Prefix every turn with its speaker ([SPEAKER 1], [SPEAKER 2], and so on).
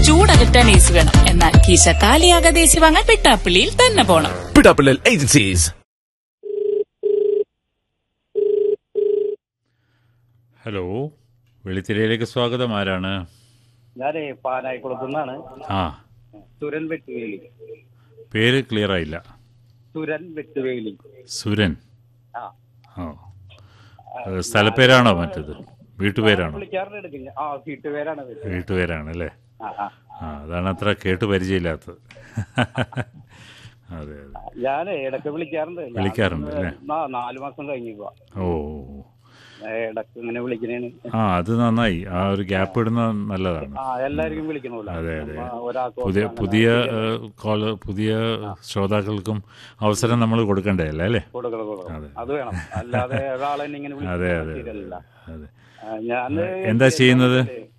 [SPEAKER 1] ചൂടകറ്റാൻ AC വേണം എന്നാൽ കീശ കാലിയാകാതെ AC വാങ്ങാൻ പിട്ടാപ്പിള്ളിയിൽ തന്നെ പോണം
[SPEAKER 2] പിടാപ്പിള്ളൽ ഏജൻസീസ്
[SPEAKER 3] ഹലോ വെളിത്തിരയിലേക്ക് സ്വാഗതം ആരാണ്
[SPEAKER 4] ഞാനേ പാനായിക്കുളത്തു നിന്നാണ്
[SPEAKER 3] ആ
[SPEAKER 4] സുരൻ വെട്ടുവേലി
[SPEAKER 3] പേര് ക്ലിയർ ആയില്ല
[SPEAKER 4] സുരൻ വെട്ടുവേലി
[SPEAKER 3] സുരൻ
[SPEAKER 4] ആ
[SPEAKER 3] ഓ അത് സ്ഥലപ്പേരാണോ മറ്റത് വീട്ടുപേരാണോ
[SPEAKER 4] വിളിക്കാറുണ്ട് എടുക്കില്ല ആ വീട്ടുപേരാണ് ഇത്.
[SPEAKER 3] വീട്ടുപേരാണ് അല്ലേ
[SPEAKER 4] ആ ആ
[SPEAKER 3] ആ അതാണ് അത്ര കേട്ട് പരിചയമില്ലാത്തത് അതെ അതെ
[SPEAKER 4] ഞാനേ ഇടയ്ക്ക് വിളിക്കാറുണ്ട് ഞാൻ
[SPEAKER 3] വിളിക്കാറുണ്ട് അല്ലേ?
[SPEAKER 4] ആ നാല് മാസം കഴിഞ്ഞു പോവാ
[SPEAKER 3] ഓ
[SPEAKER 4] ഇടയ്ക്ക് ഇങ്ങനെ വിളിക്കണേന്
[SPEAKER 3] ആ അത് നന്നായി ആ ഒരു ഗ്യാപ്പ് ഇടുന്നത് നല്ലതാണ്
[SPEAKER 4] ആ എല്ലാവർക്കും വിളിക്കണമല്ലോ
[SPEAKER 3] അതെ അതെ
[SPEAKER 4] നമ്മ ഒരാൾക്ക്
[SPEAKER 3] പുതിയ
[SPEAKER 4] അങ്ങനെ
[SPEAKER 3] പുതിയ കോള് പുതിയ ശ്രോതാക്കൾക്കും അവസരം നമ്മൾ കൊടുക്കണ്ടേ അല്ലേ അല്ലേ
[SPEAKER 4] കൊടുക്കണം കൊടുക്കണം
[SPEAKER 3] അതെ.
[SPEAKER 4] അത് വേണം അല്ലാതെ ഒരാളെ ഇങ്ങനെ
[SPEAKER 3] അതെ
[SPEAKER 4] വിളിക്കാൻ
[SPEAKER 3] അതെ
[SPEAKER 4] പറ്റില്ലല്ലോ.
[SPEAKER 3] അതെ
[SPEAKER 4] ആ, ഞാൻ
[SPEAKER 3] എന്താ ചെയ്യുന്നത്